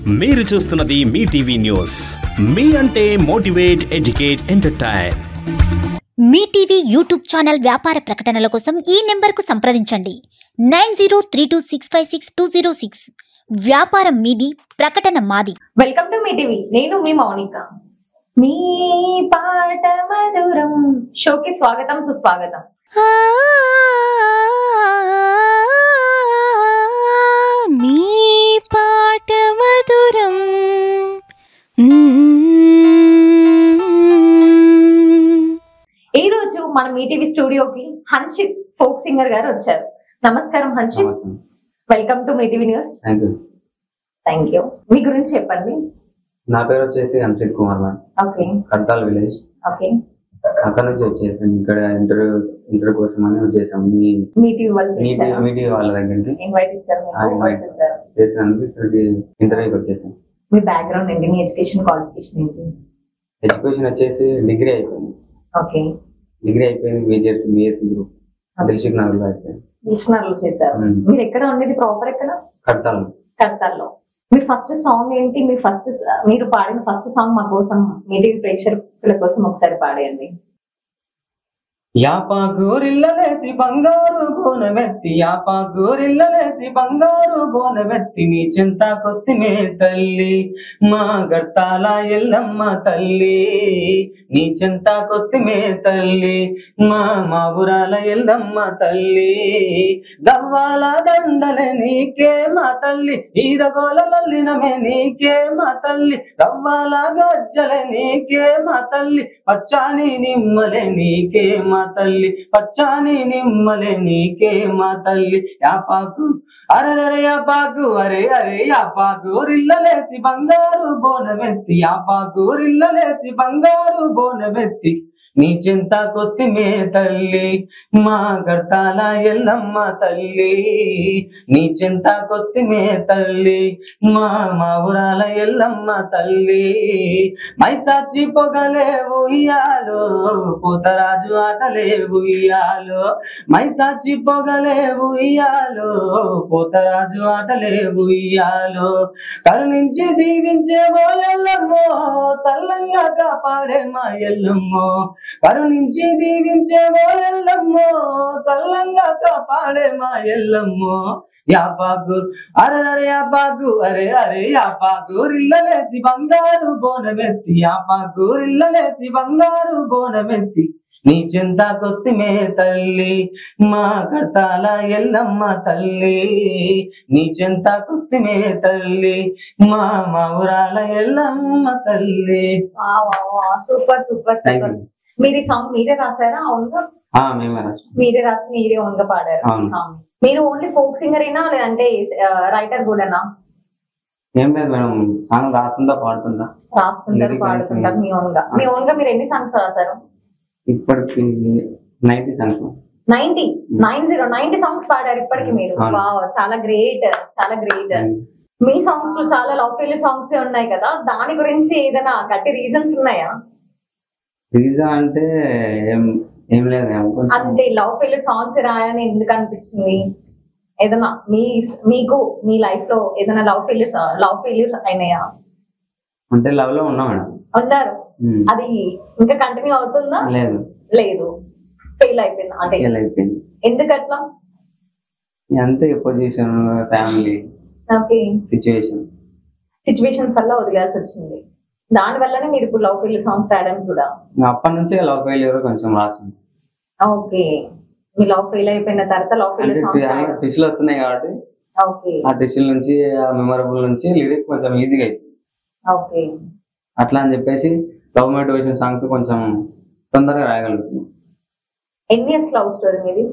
మీరు చూస్తున్నది మీ TV news Mee అంటే motivate educate entertain Mee TV YouTube channel వ్యాపార ప్రకటనల కోసం ఈ నెంబర్కు సంప్రదించండి nine zero three two six five six two zero six వ్యాపారం మీది ప్రకటన మాది వెల్కమ్ టు మీ టీవీ నేను మీ మౌనిక మీ పాట మధురం షోకి స్వాగతం సుస్వాగతం మీ పాట మధురం ఈ రోజు మన మీ టీవీ స్టూడియోకి హన్షిత్ ఫోక్ సింగర్ గారు వచ్చారు నమస్కారం Hanshith welcome to Mee TV news thank you thank you మీ గురించి చెప్పండి నా పేరు వచ్చేసి Anshith Kumar ma'am okay Kadthal village okay అక్కడ నుంచి వచ్చేసాను ఇక్కడ ఇంటర్వ్యూ ఇంటర్వ్యూ కోసం అని వచ్చేసాం మీ మీ టీవీ వాళ్ళు మీ పిలిచారా? మీడియా వాళ్ళ దగ్గరికి ఇన్వైట్ ఇచ్చారు ఆ, మీకు invite. వచ్చేసారు చేసినందుకు ఇక్కడికి ఇంటర్వ్యూకి వచ్చేసాం మీ బ్యాక్గ్రౌండ్ ఏంటి మీ ఎడ్యుకేషన్ క్వాలిఫికేషన్ ఏంటి ఎడ్యుకేషన్ వచ్చేసి డిగ్రీ అయిపోయింది ఓకే డిగ్రీ అయిపోయింది బీజెడ్సీ బిఎస్సీ గ్రూప్ దిల్షుక్ నగర్లో అయిపోయింది మిషనర్లు చేశారు Hmm. మీరు ఎక్కడ ఉండేది ప్రాపర్ ఎక్కడ కడతాల్ కడతాల్లో మీ ఫస్ట్ సాంగ్ ఏంటి మీ ఫస్ట్ మీరు పాడిన ఫస్ట్ సాంగ్ మా కోసం మీ టీవీ ప్రేక్షకుల కోసం ఒకసారి పాడేయండి యాపా గోరిల్లలేసి బంగారు బోనమెత్తి యాపా గోరిల్లలేసి బంగారు బోనమెత్తి నీ చింతాకొస్తిమే తల్లి మా గర్తాల ఎల్లమ్మ తల్లి నీ చింతాకొస్తిమే తల్లి మా మా ఊరాల ఎల్లమ్మ తల్లి గవ్వాల దండలే నీకే మా తల్లి ఈరగోల లల్లినమే నీకే మా తల్లి గవ్వాల గజ్జలే నీకే మా తల్లి పచ్చాని నిమ్మలే నీకే మా తల్లి పచ్చాని నిమ్మలే నీకే మా తల్లి యాపాకు అరరే యాపాకు అరే అరే యాపాకు రిల్లలేసి బంగారు బోనమెత్తి యాపాకు రిల్లలేసి బంగారు బోనమెత్తి నీ చింతాకొస్తిమే తల్లి మా గర్తాల ఎల్లమ్మ తల్లి నీ చింతాకొస్తిమే తల్లి మా మా ఊరాల ఎల్లమ్మ తల్లి మైసాచి పొగలే ఉయ్యాలో పూతరాజు ఆటలే ఉయ్యాలో మైసాచి పొగలే ఉయ్యాలో పూతరాజు ఆటలే ఉయ్యాలో కరుణించి దీవించే ఓ ఎల్లమ్మో సల్లంగా కాపాడే మా ఎల్లమ్మో కరుణించి దీవించే ఓ ఎల్లమ్మో సల్లంగా కాపాడే మా ఎల్లమ్మో యాపాకు అరే యాపాకు అరే అరే యాపాకు రిల్లలేసి బంగారు బోనమెత్తి యాపాకు రిల్లలేసి బంగారు బోనమెత్తి నీ చింతాకొస్తిమే తల్లి మా కడతాల ఎల్లమ్మ తల్లి నీ చింతాకొస్తిమే తల్లి మా మా ఊరాల ఎల్లమ్మ తల్లి super super thank super you మీరు ఈ సాంగ్ మీరే రాసారా అవునుగా మేమే రాష్ట్రం మీరే రాసి మీరే ఓన్ గా పాడారు అవును. సాంగ్ మీరు ఓన్లీ ఫోక్ సింగర్ అయినా లేదంటే రైటర్ కూడానా ఏం లేదు మేడం సాంగ్ రాస్తుందా పాడుతుందా రాస్తుంటారు Lyric పాడుతుంటారు writing. మీ ఓన్ గా మీ ఓన్ గా మీరు ఎన్ని సాంగ్స్ రాశారు ఇప్పటికి ninety songs ninety nine zero ninety songs పాడారు ఇప్పటికి మీరు అవును. వావ్ చాలా గ్రేట్ చాలా గ్రేట్ మీ సాంగ్స్ లో చాలా లవ్ ఫెయిల్ సాంగ్స్ ఉన్నాయి కదా దాని గురించి ఏదైనా గట్టి రీజన్స్ ఉన్నాయా పిజ్జా అంటే ఏం ఏం లేదు ఏం కొంచెం అంటే లవ్ ఫెయిల్ సాంగ్స్ రాయని ఎందుకు అనిపించింది ఏదైనా మీ మీకు మీ లైఫ్ లో ఏదైనా లవ్ ఫెయిల్యూర్స్ లవ్ ఫెయిల్యూర్స్ అయినాయా అంటే లవ్ లో ఉన్నా మేడం ఉన్నారు ఉమ్. అది ఇంకా కంటిన్యూ అవుతుందా లేదు లేదు ఫెయిల్ అయిపోయింది అంటే ఫెయిల్ అయిపోయింది ఎందుకు అట్లా ఇక అంతే position family okay situation situations వల్ల వదిలాల్సి వచ్చింది దాని వల్లనే మీరు ఇప్పుడు లవ్ ఫెయిల్యూర్ సాంగ్స్ రాయడానికి కూడా అప్పటి నుంచే లవ్ ఫెయిల్యూర్ కొంచెం రాసింది ఓకే మీ లవ్ ఫెయిల్ అయిపోయిన తర్వాత లవ్ ఫెయిల్యూర్ సాంగ్స్ రాయడం టిష్లు వస్తున్నాయి కాబట్టి ఓకే ఆ టిష్ల నుంచి ఆ మెమరబుల్ నుంచి లిరిక్ కొంచెం ఈజీగా అయిపోయింది ఓకే అట్లా అని చెప్పేసి లవ్ మోటివేషన్ సాంగ్స్ కొంచెం తొందరగా రాయగలుగుతున్నాం ఎన్ని ఇయర్స్ లవ్ స్టోరీ మీది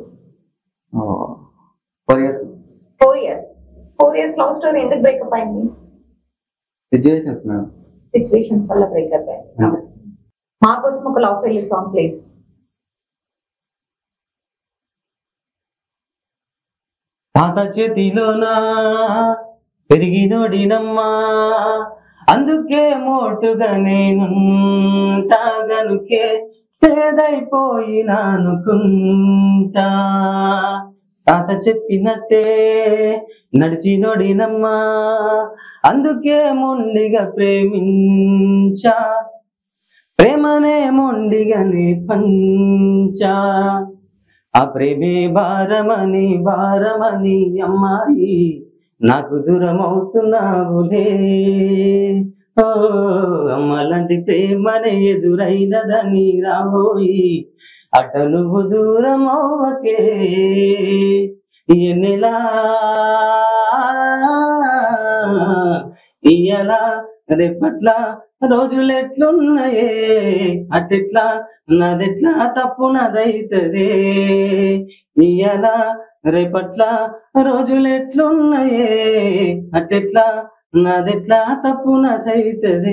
four years four years four years love story ఎందుకు బ్రేకప్ అయింది సిచ్యువేషన్స్ మేడం సిచ్యువేషన్స్ వల్ల బ్రేకప్ అయింది Hmm. మా కోసం ఒక లవ్ ఫెయిల్యూర్ సాంగ్ ప్లీజ్ తాత చేతిలోనా పెరిగినోడినమ్మా అందుకే మోటుగా నేనుంటా గనుకే సేదైపోయినానుకుంటా తాత చెప్పినట్టే నడిచినోడినమ్మా అందుకే మొండిగా ప్రేమించా ప్రేమనే మొండిగానే పంచా ఆ ప్రేమే భారమని భారమని అమ్మాయి నాకు దూరం అవుతున్నావులే ఓ అమ్మలాంటి ప్రేమనే ఎదురైనదని రాబోయి అట నువ్వు దూరం అవ్వకే ఎన్నెలా ఇయ్యలా రేపట్ల రోజులెట్లున్నాయే అటెట్లా నాదెట్లా తప్పు నాదైతదే ఇయ్యలా రేపట్ల రోజులెట్లున్నాయే అటెట్లా నాదెట్లా తప్పు నాదైతదే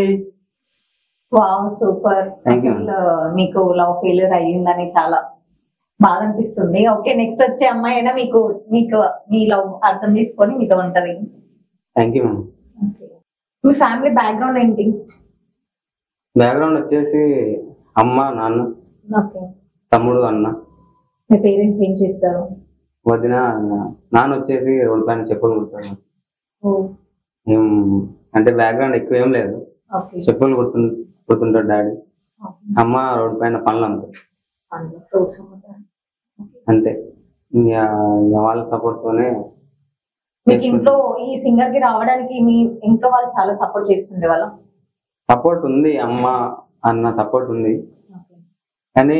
వావ్ సూపర్ Thank you. మీకు లవ్ ఫెయిల్యూర్ అయ్యిందని చాలా బాధ అనిపిస్తుంది ఓకే నెక్స్ట్ వచ్చే అమ్మాయి అయినా మీకు మీకు మీ లవ్ అర్థం చేసుకొని మీతో ఉంటది థ్యాంక్ యూ మ్యామ్ Okay. మీ ఫ్యామిలీ బ్యాక్గ్రౌండ్ ఏంటి బ్యాక్గ్రౌండ్ వచ్చేసి అమ్మ నాన్న ఓకే తమ్ముడు అన్న మీ పేరెంట్స్ ఏం చేస్తారు వదిన నాన్న వచ్చేసి రోడ్డు పైన చెప్పులు కుడతాడు ఓ ఏం అంటే బ్యాక్గ్రౌండ్ ఎక్కువ ఏం లేదు ఓకే చెప్పులు కుడుతు కుడుతుంటాడు డాడీ అమ్మ రోడ్డు పైన పనులు అంటారు ఫ్రూట్స్ అమ్ముతారు అంతే ఇంకా ఇంకా వాళ్ళ సపోర్ట్ తోనే మీకు ఇంట్లో ఈ సింగర్ కి రావడానికి మీ ఇంట్లో వాళ్ళు చాలా సపోర్ట్ చేస్తుండే వాళ్ళ సపోర్ట్ ఉంది అమ్మ అన్న సపోర్ట్ ఉంది కానీ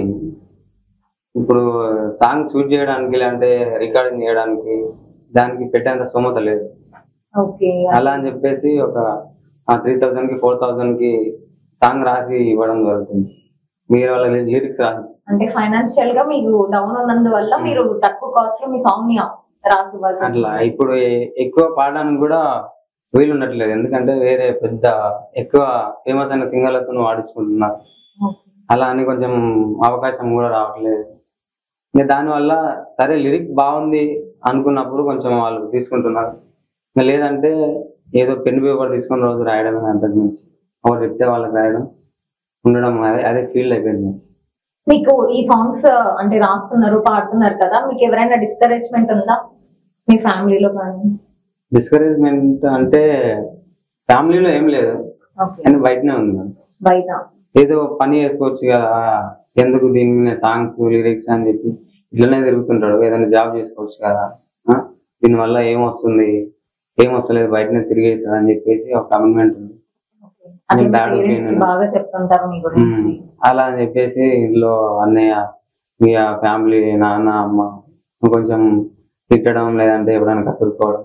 ఇప్పుడు సాంగ్ షూట్ చేయడానికి లేదంటే రికార్డింగ్ చేయడానికి దానికి పెట్టేంత స్తోమత లేదు ఓకే అలా అని చెప్పేసి ఒక త్రీ థౌజండ్ కి ఫోర్ థౌజండ్ కి సాంగ్ రాసి ఇవ్వడం జరుగుతుంది మీరు వాళ్ళ లిరిక్స్ రాసి అంటే ఫైనాన్షియల్ గా మీకు డౌన్ ఉన్నందువల్ల మీరు తక్కువ కాస్ట్ లో మీ సాంగ్ ని రాసి ఇవ్వాల్సి అట్లా వస్తుంది. ఇప్పుడు ఎ- ఎక్కువ పాడడానికి కూడా వీలు ఉండట్లేదు ఎందుకంటే వేరే పెద్ద ఎక్కువ ఫేమస్ అయిన సింగర్లతో వాడించుకుంటున్నారు Okay. అలా అని కొంచెం అవకాశం కూడా రావట్లేదు ఇంకా దానివల్ల సరే లిరిక్ బాగుంది అనుకున్నప్పుడు కొంచెం వాళ్ళు తీసుకుంటున్నారు ఇంకా లేదంటే ఏదో పెన్ పేపర్ తీసుకుని రోజు రాయడమే అంతకు మించి ఎవరు చెప్తే వాళ్ళకి రాయడం ఉండడం అదే అదే ఫీల్డ్ అయిపోయింది మీకు ఈ సాంగ్స్ అంటే రాస్తున్నారు పాడుతున్నారు కదా మీకు ఎవరైనా డిస్కరేజ్మెంట్ ఉందా మీ ఫ్యామిలీలో కానీ డిస్కరేజ్మెంట్ అంటే ఫ్యామిలీలో ఏం లేదు ఓకే కానీ బయటనే ఉంది మరి. బయట ఏదో పని చేసుకోవచ్చు కదా ఎందుకు దీని మీద సాంగ్స్ లిరిక్స్ అని చెప్పి ఇట్లనే తిరుగుతుంటాడు ఏదైనా జాబ్ చేసుకోవచ్చు కదా ఆ? దీనివల్ల ఏమొస్తుంది ఏం వస్తలేదు బయటనే తిరిగేస్తుంది అని చెప్పేసి ఒక కమిట్మెంట్ ఉంది అది నేను bad పేరెంట్స్ opinion. బాగా చెప్తుంటారు మీ గురించి ఉమ్. అలా అని చెప్పేసి ఇంట్లో అన్నయ్య మీ ఫ్యామిలీ నాన్న అమ్మ కొంచెం తిట్టడం లేదంటే ఎప్పుడైనా కసురుకోవడం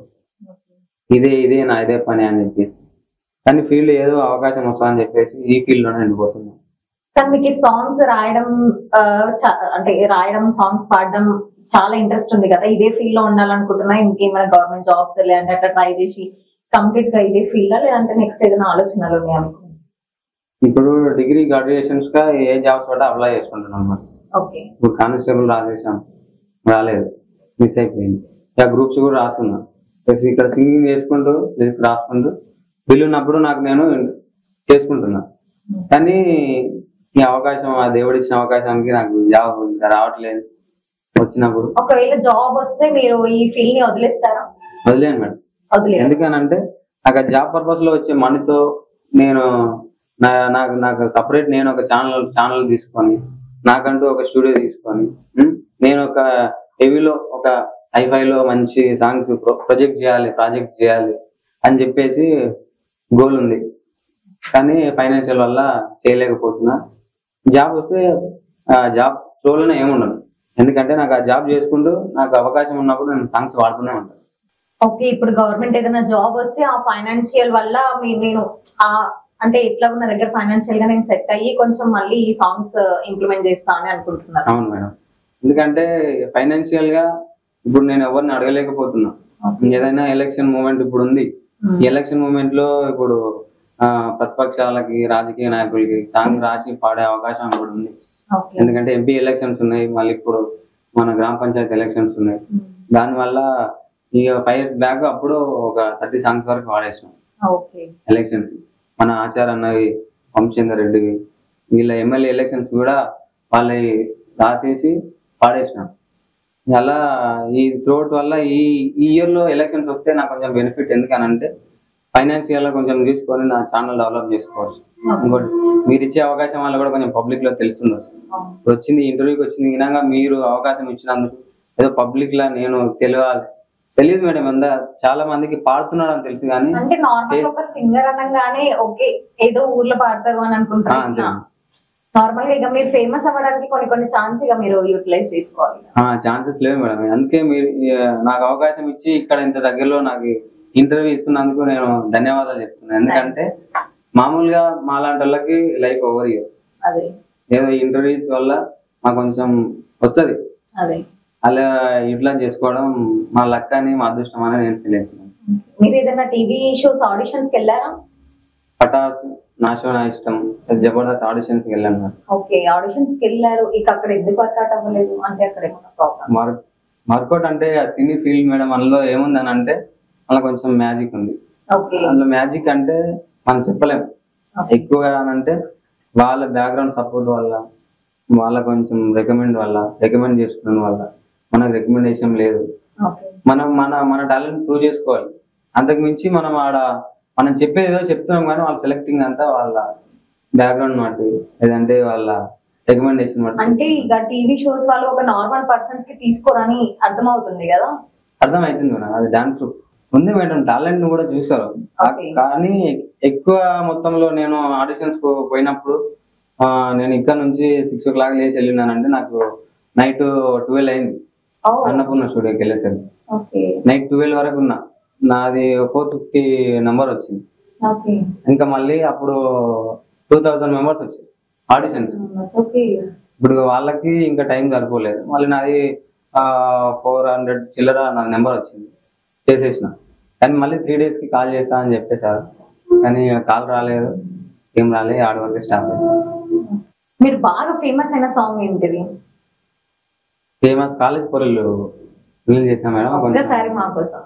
ఇదే ఇదే నా ఇదే పని అని చెప్పేసి కానీ ఫీల్డ్ ఏదో అవకాశం వస్తుందని చెప్పేసి ఈ ఫీల్డ్ లోనే వెళ్ళిపోతున్నాను కానీ మీకు ఈ సాంగ్స్ రాయడం ఆ, చా- అంటే రాయడం సాంగ్స్ పాడడం చాలా ఇంట్రెస్ట్ ఉంది కదా ఇదే ఫీల్డ్ లో ఉండాలనుకుంటున్నా ఇంకేమైనా గవర్నమెంట్ జాబ్స్ లేదంటే అట్లా ట్రై చేసి కంప్లీట్ గా ఇదే ఫీల్డ్ లేదంటే నెక్స్ట్ ఏదైనా ఆలోచనలు ఉన్నాయా మీకు ఇప్పుడు డిగ్రీ గ్రాడ్యుయేషన్స్ గా ఏ జాబ్స్ కూడా అప్లై చేసుకుంటున్నాం అన్నమాట ఓకే ఇప్పుడు కానిస్టేబుల్ రాసేసాం రాలేదు మిస్ అయిపోయింది ఇక గ్రూప్స్ కూడా రాస్తున్నా ప్లస్ ఇక్కడ సింగింగ్ చేసుకుంటూ లిరిక్స్ రాసుకుంటూ వీలున్నప్పుడు నాకు నేను చేసుకుంటున్నా కానీ ఈ అవకాశం ఆ దేవుడు ఇచ్చిన అవకాశానికి నాకు జాబ్ ఇంకా రావట్లేదు వచ్చినప్పుడు ఒకవేళ జాబ్ వస్తే మీరు ఈ ఫీల్డ్ ని వదిలేస్తారా వదిలేను మేడం వదిలేదు ఎందుకనంటే నాకు ఆ జాబ్ పర్పస్ లో వచ్చే మనీతో నేను నా- నాకు నాకు సపరేట్ నేను ఒక ఛానల్ ఛానల్ తీసుకొని నాకంటూ ఒక స్టూడియో తీసుకొని ఉమ్, నేను ఒక హెవీలో ఒక హైఫై లో మంచి సాంగ్స్ ప్రొజెక్ట్ చేయాలి ప్రాజెక్ట్ చేయాలి అని చెప్పేసి గోల్ ఉంది కానీ ఫైనాన్షియల్ వల్ల చేయలేకపోతున్నా జాబ్ వస్తే ఆ జాబ్ ఫ్లోలోనే ఏముండదు ఎందుకంటే నాకు ఆ జాబ్ చేసుకుంటూ నాకు అవకాశం ఉన్నప్పుడు నేను సాంగ్స్ వాడుతూనే ఉంటాను ఓకే ఇప్పుడు గవర్నమెంట్ ఏదైనా జాబ్ వస్తే ఆ ఫైనాన్షియల్ వల్ల మీ నేను ఆ అంటే ఎట్లా నా దగ్గర ఫైనాన్షియల్ గా నేను సెట్ అయ్యి కొంచెం మళ్ళీ ఈ సాంగ్స్ ఇంప్లిమెంట్ చేస్తా అని అనుకుంటున్నాను అవును మేడం ఎందుకంటే ఫైనాన్షియల్ గా ఇప్పుడు నేను ఎవరిని అడగలేకపోతున్నా ఏదైనా ఎలక్షన్ మూమెంట్ ఇప్పుడు ఉంది ఈ ఎలక్షన్ మూమెంట్ లో ఇప్పుడు ఆ, ప్రతిపక్షాలకి రాజకీయ నాయకులకి సాంగ్ రాసి పాడే అవకాశం ఇప్పుడు ఉంది ఓకే ఎందుకంటే ఎంపీ ఎలక్షన్స్ ఉన్నాయి మళ్ళీ ఇప్పుడు మన గ్రామ పంచాయతీ ఎలక్షన్స్ ఉన్నాయి దానివల్ల ఈ ఫైవ్ ఇయర్స్ బ్యాక్ అప్పుడు ఒక థర్టీ సాంగ్స్ వరకు వాడేసాం ఓకే ఎలక్షన్స్ మన ఆచార అన్నవి వంశేందర్ రెడ్డి వీళ్ళ ఎమ్మెల్యే ఎలక్షన్స్ కూడా వాళ్ళ రాసేసి పాడేసినాం అలా ఈ త్రోట్ వల్ల ఈ ఈ ఇయర్ లో ఎలక్షన్స్ వస్తే నాకు కొంచెం బెనిఫిట్ ఎందుకనంటే ఫైనాన్షియల్ గా కొంచెం తీసుకొని నా ఛానల్ డెవలప్ చేసుకోవచ్చు ఇంకోటి మీరు ఇచ్చే అవకాశం వల్ల కూడా కొంచెం పబ్లిక్ లో తెలుస్తుండొచ్చు ఇప్పుడు వచ్చింది ఇంటర్వ్యూకి వచ్చింది వినంగా మీరు అవకాశం ఇచ్చినందుకు ఏదో పబ్లిక్ లా నేను తెలియాలి తెలియదు మేడం అందా చాలా మందికి పాడుతున్నాడు అని తెలుసు కానీ అంటే నార్మల్ ఒక సింగర్ అనగానే ఓకే ఏదో ఊర్లో పాడతారు అని ఆ, అంతే అనుకుంటారు నార్మల్ గా ఇక మీరు ఫేమస్ అవ్వడానికి కొన్ని కొన్ని ఛాన్స్ ఇక మీరు యూటిలైజ్ చేసుకోవాలి ఛాన్సెస్ లేవు మేడం అందుకే మీరు ఆ, నాకు అవకాశం ఇచ్చి ఇక్కడ ఇంత దగ్గరలో నాకు ఇంటర్వ్యూ ఇస్తున్నందుకు నేను ధన్యవాదాలు చెప్తున్నాను ఎందుకంటే మామూలుగా మాలాంటి వాళ్ళకి లైఫ్ ఓవర్ ఇయర్ అదే ఏదో ఇంటర్వ్యూస్ వల్ల మాకు కొంచెం వస్తుంది అదే అలా యూటిలైజ్ చేసుకోవడం మా లక్ అని మా అదృష్టం అని నేను ఫీల్ అవుతున్నాను మీరు ఏదైనా టీవీ షోస్ ఆడిషన్స్ కి వెళ్ళారా పటాస్ నా షో నా ఇష్టం జబర్దస్త్ ఆడిషన్స్ కి వెళ్ళాను మేడం. ఓకే ఆడిషన్స్ కి వెళ్ళారు ఇక అక్కడ ఎందుకు వర్కౌట్ అవ్వలేదు అంటే అక్కడ ఏమైనా ప్రాబ్లమ్ మార్ వర్కౌట్ అంటే ఆ సినీ ఫీల్డ్ మేడం అందులో ఏముందని అంటే అందులో కొంచెం మ్యాజిక్ ఉంది ఓకే అందులో మ్యాజిక్ అంటే మనం చెప్పలేం ఎక్కువగా అంటే వాళ్ళ బ్యాక్గ్రౌండ్ సపోర్ట్ వల్ల వాళ్ళ కొంచెం రికమెండ్ వల్ల రికమెండ్ చేసుకున్న వల్ల మనకు రికమెండేషన్ లేదు ఓకే మనం మన మన టాలెంట్ ప్రూవ్ చేసుకోవాలి అంతకు మించి మనం ఆడ మనం చెప్పేది ఏదో చెప్తున్నాం కానీ వాళ్ళ సెలెక్టింగ్ అంతా వాళ్ళ బ్యాక్గ్రౌండ్ బట్టి లేదంటే వాళ్ళ రికమెండేషన్ బట్టి అంటే ఇక టీవీ షోస్ వాళ్ళు ఒక నార్మల్ పర్సన్స్ కి తీసుకోరని అర్థమవుతుంది కదా అర్థమవుతుంది మేడం అది డాన్స్ ఉంది మేడం టాలెంట్ కూడా చూసారు Okay. కానీ ఎక్కువ మొత్తంలో నేను ఆడిషన్స్ పోయినప్పుడు ఆ, నేను ఇక్కడ నుంచి సిక్స్ ఓ క్లాక్ లేచి వెళ్ళినానంటే నాకు నైట్ ట్వెల్వ్ అయింది ఓ అన్నపూర్ణ స్టూడియోకి వెళ్ళేసరికి ఓకే నైట్ ట్వెల్వ్ వరకు ఉన్నా నాది ఫోర్ ఫిఫ్టీ నెంబర్ వచ్చింది ఓకే ఇంకా మళ్ళీ అప్పుడు టూ థౌజండ్ మెంబర్స్ వచ్చాయి ఆడిషన్స్ ఓకే ఇప్పుడు వాళ్ళకి ఇంకా టైం సరిపోలేదు మళ్ళీ నాది ఫోర్ హండ్రెడ్ చిల్లర నా నెంబర్ వచ్చింది చేసేసిన కానీ మళ్ళీ త్రీ డేస్ కి కాల్ చేస్తా అని చెప్పేశారు కానీ కాల్ రాలేదు ఏం రాలేదు ఆడి వరకు స్టాప్ అయింది మీరు బాగా ఫేమస్ అయిన సాంగ్ ఏంటిది ఫేమస్ కాలేజ్ పొరలు రిలీజ్ చేసాం మేడం ఒక్కసారి కొంచెం మా కోసం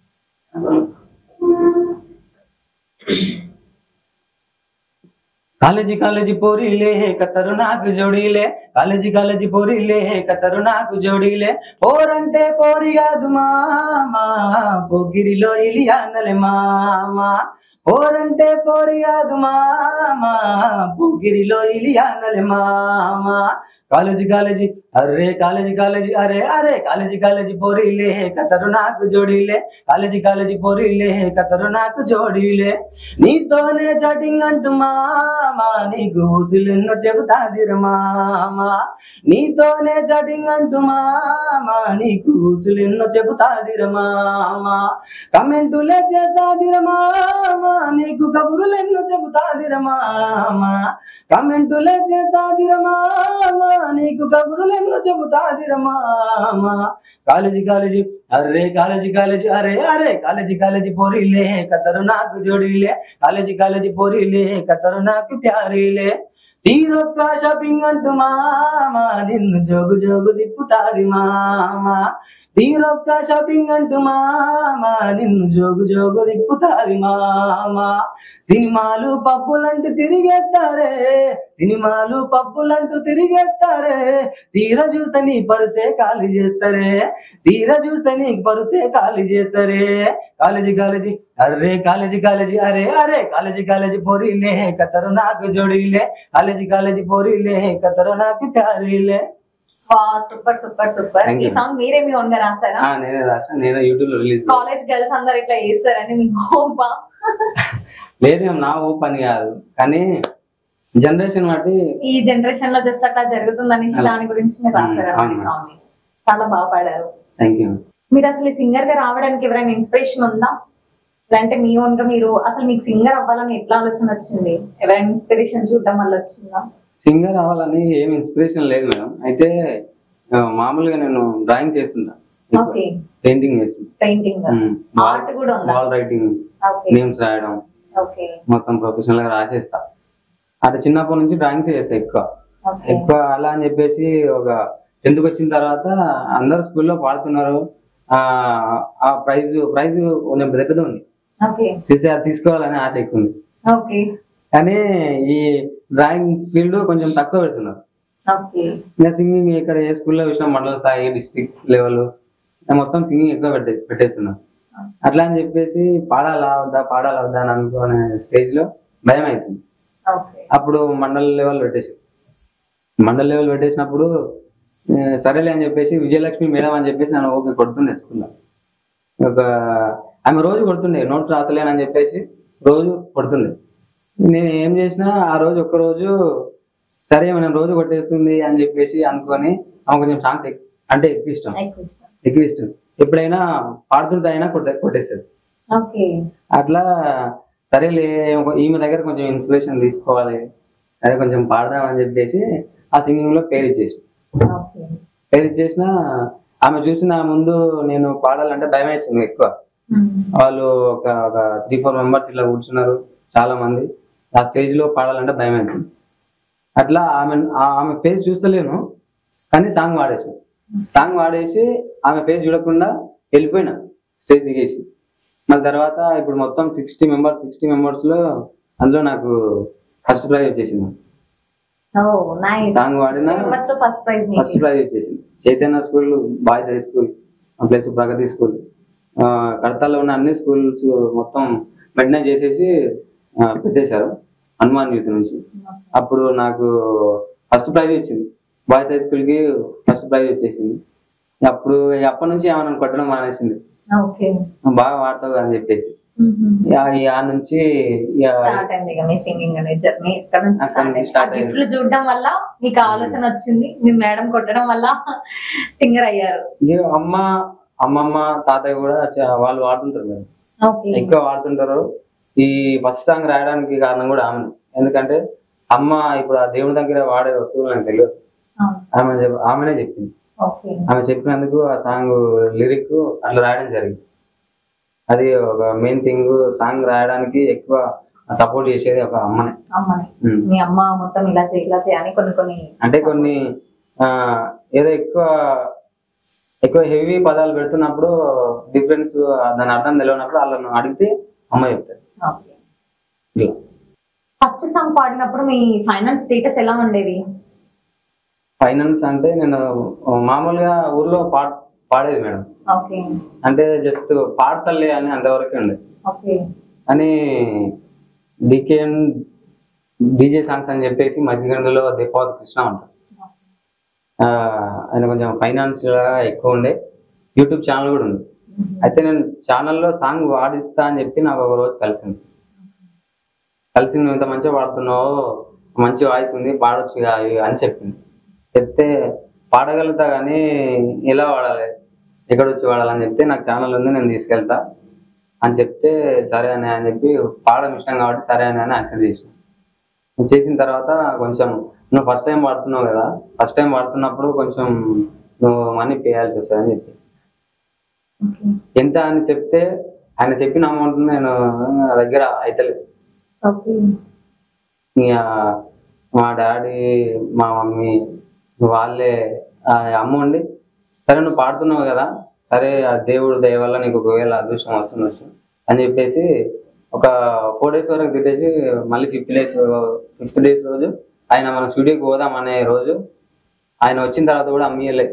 కాలేజీ కాలేజీ పోరీలే కతరు నాకు జోడీలే కాలేజీ కాలేజీ పోరీలే కతరు నాకు జోడీలే పోరంటే పోరి కాదు మామా పొగిరిలో ఇలియానలే మామా పోరంటే పోరి కాదు మామా పొగిరిలో ఇలియానలే మామా కాలేజీ కాలేజీ అరే కాలేజీ కాలేజీ అరే అరే కాలేజీ కాలేజీ పోరీలే కతరు నాకు జోడీలే కాలేజీ కాలేజీ పోరీలే కతరు నాకు జోడీలే నీతోనే చాటింగ్ అంటూ మామా నీకు ఊసులెన్నో చెబుతాదిర మామా నీతోనే చాటింగ్ అంటూ మామా నీకు ఊసులెన్నో చెబుతాదిర మామా కమెంటులే చేస్తాదిర మామా నీకు కబురులెన్నో చెబుతాదిర మామా కమెంటులే చేస్తాదిర మామా నీకు కబురులెన్నో చెబుతాదిర మామా కాలేజీ కాలేజీ అరే కాలేజీ కాలేజీ అరే అరే కాలేజీ కాలేజీ పోరీలే కతరు నాకు జోడీలే కాలేజీ కాలేజీ పోరీలే కతరు నాకు ప్యారీలే తీరొక్క షాపింగ్ అంటూ మామా నిన్ను జోగు జోగు తిప్పుతాది మామా తీరొక్క షాపింగ్ అంటూ మామా నిన్ను జోగు జోగు తిప్పుతాది మామా సినిమాలు పప్పులంటూ తిరిగేస్తారే సినిమాలు పప్పులంటూ తిరిగేస్తారే తీర చూస్తే నీ పరుసే ఖాళీ చేస్తారే తీర చూస్తే నీ పరుసే ఖాళీ చేస్తారే కాలేజీ కాలేజీ అరే కాలేజీ కాలేజీ అరే అరే కాలేజీ కాలేజీ పోరీలే కతరు నాకు జోడీలే కాలేజీ కాలేజీ పోరీలే కతరు నాకు ప్యారీలే సూపర్ సూపర్ సూపర్ Thank ఈ you. సాంగ్ మీరే మీ ఓన్ గా రాసారా ఆ, నేనే రాసిన నేనే యూట్యూబ్ లో రిలీజ్ కాలేజ్ గర్ల్స్ అందరు ఇట్లా చేస్తారని మీకు హోంపా లేదు ఏం నా ఓ పని కాదు కానీ జనరేషన్ బట్టి ఈ జనరేషన్ లో జస్ట్ అట్లా జరుగుతుందని అలా. దాని గురించి మీరు రాసారు అవును. ఈ సాంగ్ ని చాలా బాగా పాడారు థ్యాంక్ యూ మీరు అసలు సింగర్ గా రావడానికి ఎవరైనా ఇన్స్పిరేషన్ ఉందా లేదంటే మీ ఓన్ గా మీరు అసలు మీకు సింగర్ అవ్వాలని ఎట్లా ఆలోచన వచ్చింది ఎవరైనా ఇన్స్పిరేషన్ చూడడం వల్ల వచ్చిందా సింగర్ అవ్వాలని ఏం ఇన్స్పిరేషన్ లేదు మేడం అయితే ఆ, మామూలుగా నేను డ్రాయింగ్ చేస్తుంటా ఓకే పెయింటింగ్ చేస్తుంటా పెయింటింగ్ ఆర్ట్ కూడా ఉందా వాల్ రైటింగ్ ఓకే నేమ్స్ రాయడం ఓకే మొత్తం ప్రొఫెషనల్ గా రాసేస్తా అటు చిన్నప్పటి నుంచి డ్రాయింగ్స్ చేస్తా ఎక్కువ ఓకే ఎక్కువ అలా అని చెప్పేసి ఒక టెన్త్ వచ్చిన తర్వాత అందరు స్కూల్లో పాడుతున్నారు ఆ ఆ ప్రైజ్ ప్రైజ్ కొంచెం పెద్ద పెద్ద ఉంది ఓకే చూసి అది తీసుకోవాలని ఆశ ఎక్కువ ఉంది ఓకే కానీ ఈ డ్రాయింగ్ ఫీల్డ్ కొంచెం తక్కువ పెడుతున్నారు ఓకే ఇంకా సింగింగ్ ఇక్కడ ఏ స్కూల్లో చూసినా మండల స్థాయి డిస్ట్రిక్ట్ లెవెల్ మొత్తం సింగింగ్ ఎక్కువ పెట్టే పెట్టేస్తున్నా అట్లా అని చెప్పేసి పాడాలా వద్దా పాడాలా వద్దా అని అనుకునే స్టేజ్ లో భయం అవుతుంది ఓకే అప్పుడు మండల లెవెల్ పెట్టేసి మండల లెవెల్ పెట్టేసినప్పుడు ఆ, సరేలే అని చెప్పేసి విజయలక్ష్మి మేడం అని చెప్పేసి నన్ను ఓకే కొడుతుండే స్కూల్లో ఒక ఆమె రోజు కొడుతుండే నోట్స్ రాసలేనని చెప్పేసి రోజు కొడుతుండే నేను ఏం చేసినా ఆ రోజు ఒక్క రోజు సరే మనం రోజు కొట్టేస్తుంది అని చెప్పేసి అనుకొని ఆమె కొంచెం సాంగ్స్ అంటే ఎక్కువ ఇష్టం ఎక్కువ ఇష్టం ఎక్కువ ఇష్టం ఎప్పుడైనా పాడుతుంటే అయినా కొట్టే కొట్టేస్తుంది ఓకే అట్లా సరేలే ఒక- ఈమె దగ్గర కొంచెం ఇన్స్పిరేషన్ తీసుకోవాలి అదే కొంచెం పాడదామని చెప్పేసి ఆ సింగింగ్ లో పేరు ఇచ్చేసి ఓకే పేరు ఇచ్చేసిన ఆమె చూసిన ముందు నేను పాడాలంటే భయం వేస్తుంది ఎక్కువ వాళ్ళు ఒక ఒక త్రీ ఫోర్ మెంబర్స్ ఇలా కూర్చున్నారు చాలా మంది ఆ స్టేజ్ లో పాడాలంటే భయం అవుతుంది అట్లా ఆమె ఆ- ఆమె ఫేస్ చూస్తలేను కానీ సాంగ్ వాడేసి సాంగ్ వాడేసి ఆమె ఫేస్ చూడకుండా వెళ్ళిపోయినా స్టేజ్ దిగేసి మళ్ళీ తర్వాత ఇప్పుడు మొత్తం సిక్స్టీ మెంబర్స్ సిక్స్టీ మెంబర్స్ లో అందులో నాకు ఫస్ట్ ప్రైజ్ వచ్చేసింది ఓ నైస్ సాంగ్ వాడిన మెంబర్స్ లో ఫస్ట్ ప్రైజ్ ఫస్ట్ ప్రైజ్ వచ్చేసింది Chaitanya school boys high school plus Pragathi school ఆ, కడతాల్లో ఉన్న అన్ని స్కూల్స్ మొత్తం వెంటనే చేసేసి ఆ, పెట్టేశారు హనుమాన్ యూత్ నుంచి అప్పుడు నాకు ఫస్ట్ ప్రైజ్ వచ్చింది బాయ్స్ హై స్కూల్ కి ఫస్ట్ ప్రైజ్ వచ్చేసింది అప్పుడు ఇక అప్పటి నుంచి ఏమన్నా కొట్టడం మానేసింది ఓకే బాగా వాడతావు అని చెప్పేసి ఇక ఈ ఆ నుంచి ఇక స్టార్ట్ అయింది ఇక మీ సింగింగ్ అనే జర్నీ ఇక్కడ నుంచి అక్కడ స్టార్ట్ నుంచి అయింది ఆ start అయింది. గిఫ్ట్లు చూడడం వల్ల మీకు ఆలోచన వచ్చింది మీ మేడం కొట్టడం వల్ల సింగర్ అయ్యారు ఇక అమ్మ అమ్మమ్మ తాతయ్య కూడా చ- వాళ్ళు వాడుతుంటారు మేడం ఓకే ఎక్కువ వాడుతుంటారు ఈ ఫస్ట్ సాంగ్ రాయడానికి కారణం కూడా ఆమె ఎందుకంటే అమ్మ ఇప్పుడు ఆ దేవుడి దగ్గర వాడే వస్తువులు నాకు తెలియదు ఆమె చెప్- ఆమెనే చెప్పింది ఓకే ఆమె చెప్పినందుకు ఆ సాంగ్ లిరిక్ అట్లా రాయడం జరిగింది అది ఒక మెయిన్ థింగ్ సాంగ్ రాయడానికి ఎక్కువ సపోర్ట్ చేసేది ఒక అమ్మనే అమ్మని ఉమ్. మీ అమ్మ మొత్తం ఇలా చేయి ఇలా చేయని కొన్ని కొన్ని అంటే కొన్ని ఆ ఏదో ఎక్కువ ఎక్కువ హెవీ పదాలు పెడుతున్నప్పుడు డిఫరెన్స్ దాని అర్థం తెలియనప్పుడు వాళ్ళని అడిగితే అమ్మ చెప్తారు ఓకే ఇట్లా ఫస్ట్ సాంగ్ పాడినప్పుడు మీ ఫైనాన్స్ స్టేటస్ ఎలా ఉండేది ఫైనాన్స్ అంటే నేను మామూలుగా ఊర్లో పాడ పాడేది మేడం ఓకే అంటే జస్ట్ పాడతలే అని అంతవరకే ఉండే ఓకే అని డికేఎన్ డీజే సాంగ్స్ అని చెప్పేసి మధ్యగండలో దీపావతి కృష్ణ ఉంటారు ఆ, ఆయన కొంచెం ఫైనాన్స్ ఎక్కువ ఉండే యూట్యూబ్ ఛానల్ కూడా ఉంది అయితే నేను ఛానల్లో సాంగ్ వాడిస్తా అని చెప్పి నాకు ఒక రోజు కలిసింది కలిసి నువ్వు ఇంత మంచిగా పాడుతున్నావు మంచి వాయిస్ ఉంది పాడొచ్చు ఇక ఇవి అని చెప్పింది చెప్తే పాడగలుగుతా కానీ ఎలా వాడాలి ఎక్కడ వచ్చి వాడాలని చెప్తే నాకు ఛానల్ ఉంది నేను తీసుకెళ్తా అని చెప్తే సరే అని అని చెప్పి పాడడం ఇష్టం కాబట్టి సరే అని అని యాక్సెప్ట్ చేసిన చేసిన తర్వాత కొంచెం నువ్వు ఫస్ట్ టైం వాడుతున్నావు కదా ఫస్ట్ టైం వాడుతున్నప్పుడు కొంచెం నువ్వు మనీ పే చేయాల్సి వస్తుంది అని చెప్పి ఓకే ఎంత అని చెప్తే ఆయన చెప్పిన అమౌంట్ నేను నా దగ్గర అయితలేదు ఓకే ఇక మా డాడీ మా మమ్మీ వాళ్ళే ఆ అమ్మ ఉండి సరే నువ్వు పాడుతున్నావు కదా సరే ఆ దేవుడు దయ వల్ల నీకు ఒకవేళ అదృష్టం వస్తుంది వచ్చు అని చెప్పేసి ఒక ఫోర్ డేస్ వరకు తిట్టేసి మళ్ళీ ఫిఫ్త్ డేస్ ఫిఫ్త్ డేస్ రోజు ఆయన మన స్టూడియోకి పోదాం అనే రోజు ఆయన వచ్చిన తర్వాత కూడా అమ్మియలే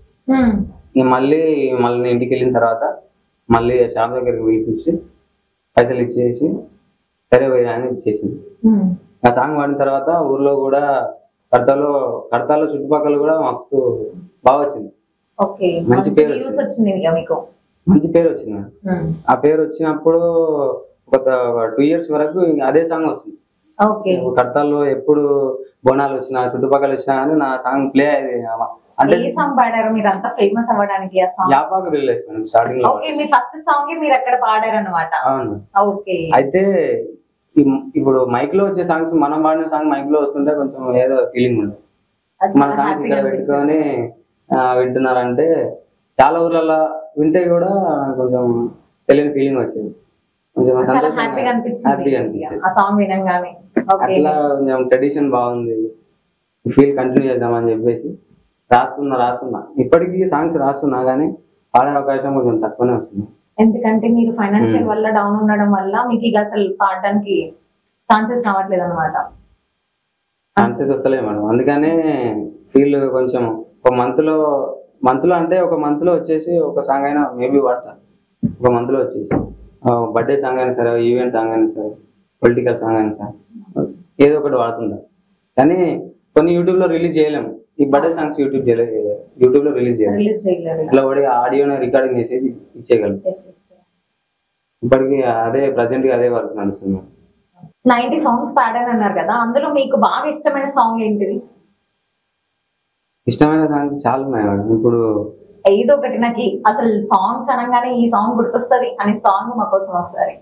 ఇక మళ్ళీ మళ్ళీ నేను ఇంటికి వెళ్ళిన తర్వాత మళ్ళీ షాప్ దగ్గరికి పిలిపించి పైసలు ఇచ్చేసి సరే పోయినా అని ఇచ్చేసింది ఆ సాంగ్ పాడిన తర్వాత ఊర్లో కూడా కడతాలో కడతాలో చుట్టుపక్కల కూడా మస్తు బాగా వచ్చింది ఓకే మంచి మంచి పేరు వ్యూస్ వచ్చింది. వచ్చింది ఇక మీకు మంచి పేరు వచ్చింది నాకు. ఆ పేరు వచ్చినప్పుడు ఒక టూ ఇయర్స్ వరకు అదే సాంగ్ వస్తుంది ఓకే కడతాల్లో ఎప్పుడు బోనాలు వచ్చినా చుట్టుపక్కల వచ్చినా కానీ నా సాంగ్ ప్లే అయ్యేది అంటే ఏ సాంగ్ పాడారు మీరు అంతా ఫేమస్ అవ్వడానికి ఆ సాంగ్ యాపాకు రిలీజ్ స్టార్టింగ్ లో ఓకే మీ ఫస్ట్ సాంగ్ మీరు అక్కడ పాడారు అనమాట అవును ఓకే అయితే ఈ- ఇప్పుడు మైక్ లో వచ్చే సాంగ్స్ మనం పాడిన సాంగ్ మైక్ లో వస్తుంటే కొంచెం ఏదో ఫీలింగ్ ఉండదు అది మన చాలా సాంగ్స్ హ్యాపీగా ఇక్కడ అనిపించింది పెట్టుకొని ఆ, వింటున్నారంటే చాలా ఊర్లలో వింటే కూడా కొంచెం తెలియని ఫీలింగ్ వచ్చింది కొంచెం చాలా సంతోషంగా- హ్యాపీగా అనిపించింది హ్యాపీగా అనిపించింది ఆ సాంగ్ వినంగానే ఓకే అట్లా కొంచెం ట్రెడిషన్ బాగుంది ఫీల్ కంటిన్యూ చేద్దామని చెప్పేసి రాస్తున్నా రాస్తున్నా ఇప్పటికీ సాంగ్స్ రాస్తున్నా కానీ పాడే అవకాశం కొంచెం తక్కువనే వస్తుంది ఎందుకంటే మీరు ఫైనాన్షియల్ Hmm. వల్ల డౌన్ ఉండడం వల్ల మీకు ఇక అసలు పాడడానికి ఛాన్సెస్ రావట్లేదు అనమాట ఛాన్సెస్ వస్తలే మేడం అందుకనే ఫీల్ కొంచెం ఒక మంత్ లో మంత్ లో అంటే ఒక మంత్ లో వచ్చేసి ఒక సాంగ్ అయినా మేబీ వాడతా ఒక మంత్ లో వచ్చేసి బర్త్డే సాంగ్ అయినా సరే ఈవెంట్ సాంగ్ అయినా సరే పొలిటికల్ సాంగ్ అయినా సరే ఏదో ఒకటి వాడుతుంటా కానీ కొన్ని యూట్యూబ్ లో రిలీజ్ చేయలేము ఈ బర్త్డే సాంగ్స్ యూట్యూబ్ చేయలేదు యూట్యూబ్ లో రిలీజ్ చేయలేము రిలీజ్ చేయలేదు ఇట్లా ఒకటి ఆడియోని రికార్డింగ్ చేసేసి ఇచ్చేయగలం ఇప్పటికి అదే ప్రజెంట్ గా అదే వర్క్ నడుస్తుంది నైన్టీ సాంగ్స్ పాడాను అన్నారు కదా అందులో మీకు బాగా ఇష్టమైన సాంగ్ ఏంటిది ఇష్టమైన సాంగ్స్ చాలా ఉన్నాయి మేడం ఇప్పుడు ఏదో ఒకటి నాకు ఈ- అసలు సాంగ్స్ అనగానే ఈ సాంగ్ గుర్తొస్తుంది అనే సాంగ్ మా కోసం ఒకసారి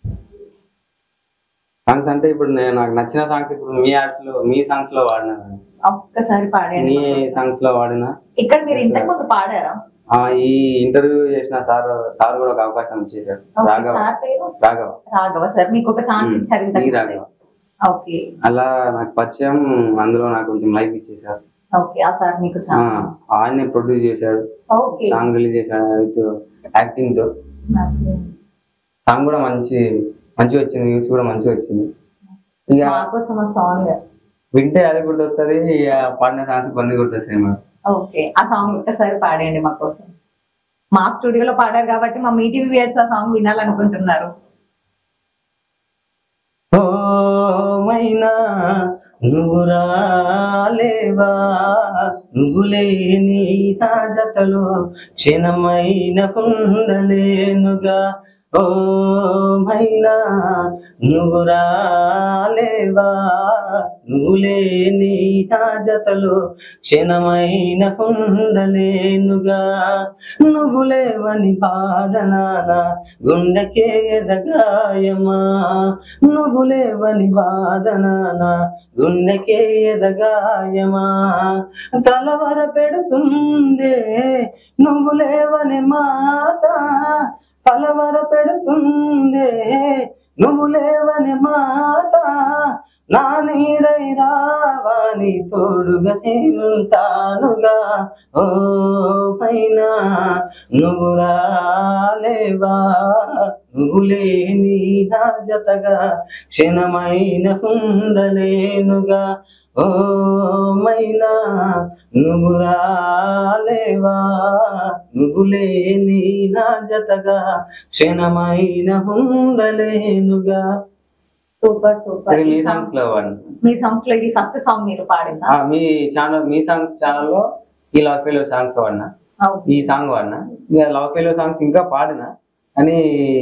సాంగ్స్ అంటే ఇప్పుడు నేను నాకు నచ్చిన సాంగ్స్ ఇప్పుడు మీ యాడ్స్ లో మీ సాంగ్స్ లో వాడిన మేడం. ఒక్కసారి పాడండి మీ సాంగ్స్ లో వాడిన ఇక్కడ మీరు ఇంతకు ముందు పాడారా ఆ, ఈ ఇంటర్వ్యూ చేసిన సార్ సార్ కూడా ఒక అవకాశం ఇచ్చేసారు ఓకే, రాఘవ సార్ పేరు రాఘవ రాఘవ సార్ మీకు ఒక ఛాన్స్ మ్మ్. ఇచ్చారు ఈ ఇంతకు రాఘవ ఓకే అలా నాకు పరిచయం అందులో నాకు కొంచెం లైఫ్ ఇచ్చేసారు ఓకే ఆ సార్ మీకు ఆ, ఛాన్స్ ఆయన్నే ప్రొడ్యూస్ చేశాడు ఓకే సాంగ్ రిలీజ్ చేశాడు విత్ యాక్టింగ్ తో సాంగ్ కూడా మంచి మంచిగా వచ్చింది వ్యూస్ కూడా మంచిగా వచ్చింది ఇక మా కోసం ఆ సాంగ్ వింటే అదే గుర్తొస్తుంది ఇక పాడిన సాంగ్స్ కొన్ని గుర్తొస్తాయి మేడం ఓకే ఆ సాంగ్ ఒక్కసారి పాడండి మా కోసం మా స్టూడియోలో పాడారు కాబట్టి మా మీటీవీ వ్యూయర్స్ ఆ సాంగ్ వినాలనుకుంటున్నారు ఓ మైనా నువ్వు రాలేవా నువ్వు లేని నా జతలో క్షణమైన ఉండలేనుగా ఓ మైనా నువ్వు రాలేవా నువ్వు లేని నా జతలో క్షణమైన ఉండలేనుగా నువ్వు లేవని బాధనాన గుండెకే ఎదగాయమా నువ్వు లేవని బాధనాన గుండెకే ఎదగాయమా కలవర పెడుతుందే నువ్వు లేవని మాట కలవర పెడుతుందే నువ్వు లేవని మాట నా నీడై రావాని తోడుగా ఉంటానుగా ఓ పైన నువ్వు రాలేవా నువ్వు లేని నా జతగా క్షణమైన ఉండలేనుగా ఓ మైనా నువ్వు రాలేవా నువ్వు లేని నా జతగా క్షణమైన ఉండలేనుగా సూపర్ సూపర్ ఇది మీ సాంగ్స్ లో వాడిన మీ సాంగ్స్ లో ఇది ఫస్ట్ సాంగ్ మీరు పాడిందా ఆ, మీ ఛానల్ మీ సాంగ్స్ ఛానల్లో ఈ లవ్ ఫెయిల్ సాంగ్స్ వాడినా ఓకే. ఈ సాంగ్ వాడినా ఇక లవ్ ఫెయిల్ సాంగ్స్ ఇంకా పాడినా అని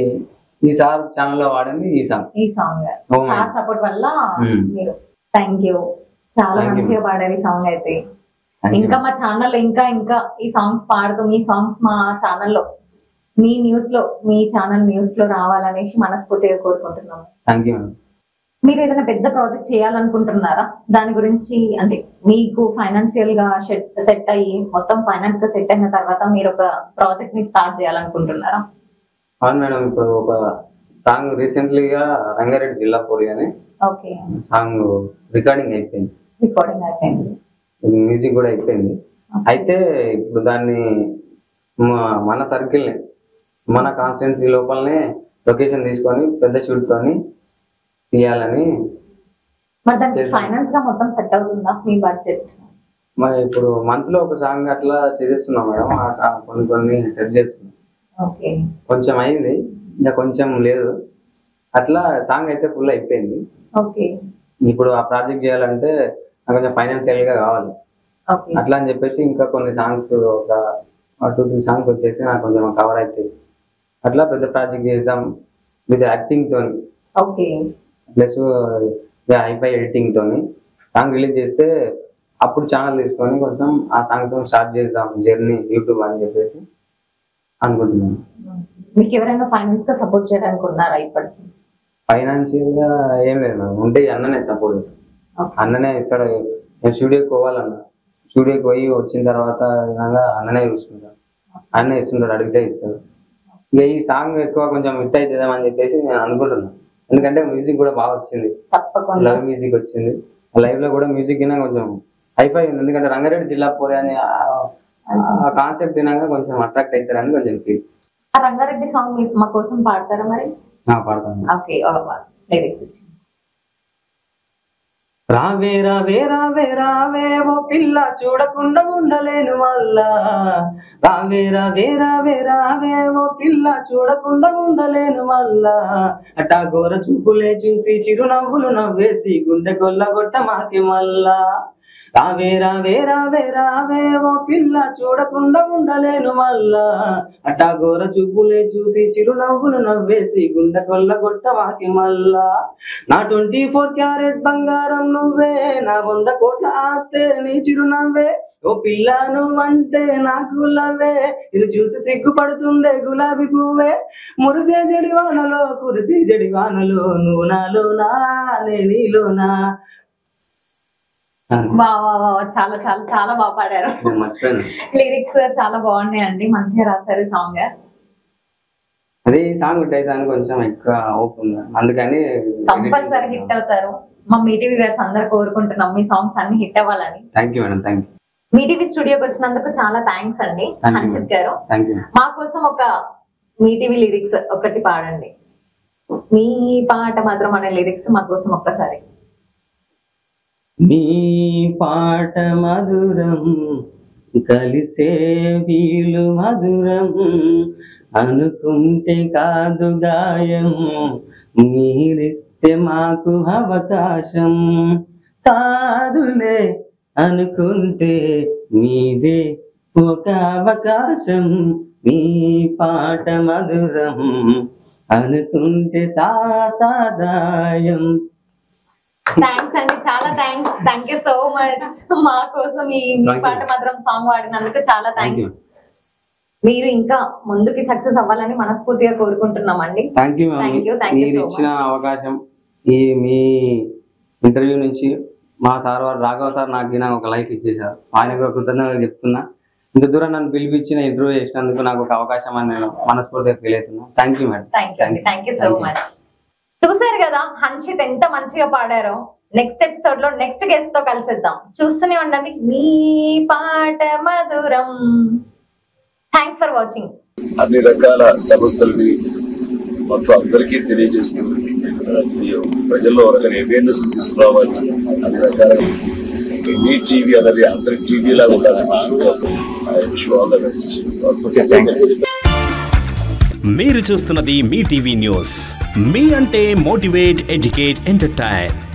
ఈ సార్ ఛానల్లో వాడింది ఈ సాంగ్ ఈ song Oh my. Sir support వల్ల Hmm. మీరు థ్యాంక్ యూ చాలా Thank you. మంచిగా పాడారు ఈ సాంగ్ అయితే Thank you. ఇంకా మా ఛానల్లో ఇంకా ఇంకా ఈ సాంగ్స్ పాడుతూ మీ సాంగ్స్ మా ఛానల్లో మీ న్యూస్ లో మీ ఛానల్ న్యూస్ లో రావాలనేసి మనస్ఫూర్తిగా కోరుకుంటున్నాము థ్యాంక్ యూ మేడం మీరు ఏదైనా పెద్ద ప్రాజెక్ట్ చేయాలనుకుంటున్నారా దాని గురించి అంటే మీకు ఫైనాన్షియల్ గా సెట్ అయ్యి మొత్తం ఫైనాన్స్ గా సెట్ అయిన తర్వాత మీరు ఒక ప్రాజెక్ట్ ని స్టార్ట్ చేయాలనుకుంటున్నారా అవును మేడం ఇప్పుడు ఒక సాంగ్ రీసెంట్లీగా రంగారెడ్డి జిల్లా పోలి అని ఓకే సాంగ్ రికార్డింగ్ అయిపోయింది రికార్డింగ్ అయిపోయింది మ్యూజిక్ కూడా అయిపోయింది అయితే ఇప్పుడు దాన్ని మ- మన సర్కిల్ మన కాన్స్టిట్యున్సీ లోపలనే లొకేషన్ తీసుకొని పెద్ద షూట్ తోని తీయాలని మరి దానికి చేద్దాం. ఫైనాన్స్ గా మొత్తం సెట్ అవుతుందా మీ బడ్జెట్ మరి ఇప్పుడు మంత్ లో ఒక సాంగ్ అట్లా చేసేస్తున్నాం మేడం ఆ song కొన్ని కొన్ని సెట్ చేస్తున్నాం ఓకే కొంచెం అయింది ఇంకా కొంచెం లేదు అట్లా సాంగ్ అయితే ఫుల్ అయిపోయింది ఓకే ఇప్పుడు ఆ ప్రాజెక్ట్ చేయాలంటే నాకు కొంచెం ఫైనాన్షియల్ గా కావాలి ఓకే అట్లా అని చెప్పేసి ఇంకా కొన్ని సాంగ్స్ ఒక టూ త్రీ సాంగ్స్ వచ్చేసి నాకు కొంచెం కవర్ అవుతాయి అట్లా పెద్ద ప్రాజెక్ట్ చేసాం విత్ యాక్టింగ్ తోని ఓకే ప్లస్ హైఫై ఎడిటింగ్ తోని సాంగ్ రిలీజ్ చేస్తే అప్పుడు ఛానల్ తీసుకొని కొంచెం ఆ సాంగ్ తో స్టార్ట్ చేద్దాం జర్నీ యూట్యూబ్ అని చెప్పేసి అనుకుంటున్నాను మీకు ఎవరైనా ఫైనాన్స్ గా సపోర్ట్ చేయడానికి ఉన్నారా ఇప్పటికి ఫైనాన్షియల్ గా ఏం లేదు మేడం ఉంటే ఈ అన్ననే సపోర్ట్ చేస్తాను ఓకే అన్ననే ఇస్తాడు నేను స్టూడియోకి పోవాలన్నా స్టూడియోకి పోయి వచ్చిన తర్వాత విధంగా అన్ననే చూసుకుంటాను అన్ననే ఇస్తుంటాడు అడిగితే ఇస్తాడు ఇక ఈ సాంగ్ ఎక్కువ కొంచెం హిట్ అవుతుందేమని చెప్పేసి నేను అనుకుంటున్నాను ఎందుకంటే మ్యూజిక్ కూడా బాగా వచ్చింది తప్పకుండా లవ్ మ్యూజిక్ వచ్చింది లైవ్ లో కూడా మ్యూజిక్ వినా కొంచెం హైఫై ఉంది ఎందుకంటే రంగారెడ్డి జిల్లా పోరే అని ఆ- ఆ కాన్సెప్ట్ వినాక కొంచెం అట్రాక్ట్ అవుతారని కొంచెం ఫీల్ ఆ రంగారెడ్డి సాంగ్ మీరు మా కోసం పాడతారా మరి పాడతాను ఓకే లిరిక్స్ ఇచ్చి రావే రావే రావే రావే ఓ పిల్ల చూడకుండా ఉండలేను మళ్ళా రావే రావే రావే రావే ఓ పిల్ల చూడకుండా ఉండలేను మళ్ళా అట్టా ఘోర చూపులే చూసి చిరునవ్వులు నవ్వేసి గుండె కొల్లగొట్ట మాకి మళ్ళా రావే రావే రావే రావే ఓ పిల్ల చూడకుండా ఉండలేను మళ్ళా అట్టా ఘోర చూపులే చూసి చిరునవ్వులు నవ్వేసి గుండె కొల్లగొట్ట మాకి మళ్ళా నా ట్వంటీ ఫోర్ క్యారెట్ బంగారం నువ్వే నా వంద కోట్ల ఆస్తే నీ చిరునవ్వే ఓ పిల్ల నువ్వంటే నాకు లవ్వే ఇది చూసి సిగ్గుపడుతుందే గులాబీ పువ్వే మురిసే జడివానలో కురిసే జడివానలో నువ్వు నాలో నా నే నీలోనా వా వా వా చాలా చాలా చాలా బాగా పాడారు నేను మర్చిపోయాను లిరిక్స్ చాలా బాగున్నాయి అండి మంచిగా రాశారు సాంగ్ అదే ఈ సాంగ్ ఉంటాయి కొంచెం ఎక్కువ ఓపు ఉంది అందుకని కంపల్సరీ హిట్ అవుతారు మా మీటీవీ గారు అందరు కోరుకుంటున్నాం మీ సాంగ్స్ అన్ని హిట్ అవ్వాలని thank you madam thank you Mee TV స్టూడియోకి వచ్చినందుకు చాలా థ్యాంక్స్ అండి Thank you, హన్షిత్ madam. గారు థ్యాంక్ యూ మా కోసం ఒక మీటీవీ లిరిక్స్ ఒకటి పాడండి మీ పాట మాత్రం అనే లిరిక్స్ మా కోసం ఒక్కసారి నీ పాట మధురం కలిసే వీలు మధురం అనుకుంటే కాదు గాయం మీరిస్తే మాకు అవకాశం కాదులే అనుకుంటే మీదే ఒక అవకాశం మీ పాట మధురం అనుకుంటే సాసాదాయం థ్యాంక్స్ అండి చాలా thanks thank you so much మా కోసం ఈ మీ Thank you. పాట మాత్రం సాంగ్ పాడినందుకు చాలా Thank you. థ్యాంక్స్ మీరు ఇంకా ముందుకి సక్సెస్ అవ్వాలని మనస్ఫూర్తిగా కోరుకుంటున్నామండి thank you Thank you, thank you మీరు so ఇచ్చిన much. అవకాశం ఈ మీ ఇంటర్వ్యూ నుంచి మా సార్ వారు రాఘవ సార్ నాకు నాకు ఒక లైఫ్ ఇచ్చేసారు ఆయన కూడా కృతజ్ఞతలు చెప్తున్నా ఇంత దూరం నన్ను పిలిపించిన ఇంటర్వ్యూ చేసినందుకు నాకు ఒక అవకాశం అని నేను మనస్ఫూర్తిగా ఫీల్ అవుతున్నా thank you madam thank you thank you so Thank you. Much చూసారు కదా హన్షిత్ ఎంత మంచిగా పాడారో నెక్స్ట్ ఎపిసోడ్ లో నెక్స్ట్ గెస్ట్ తో కలిసిద్దాం చూస్తూనే ఉండండి మీ పాట మధురం థ్యాంక్స్ ఫర్ వాచింగ్ అన్ని రకాల సమస్యల్ని మొత్తం అందరికీ తెలియజేస్తూ ఇది ప్రజల్లో ఒక రకమైన అవేర్నెస్ తీసుకురావాలి అన్ని రకాల మీ టీవీ అనేది అందరి టీవీ లాగా ఉండాలని I wish all the best మీరు చూస్తున్నది మీ టీవీ న్యూస్ మీ అంటే మోటివేట్ ఎడ్యుకేట్ ఎంటర్టైన్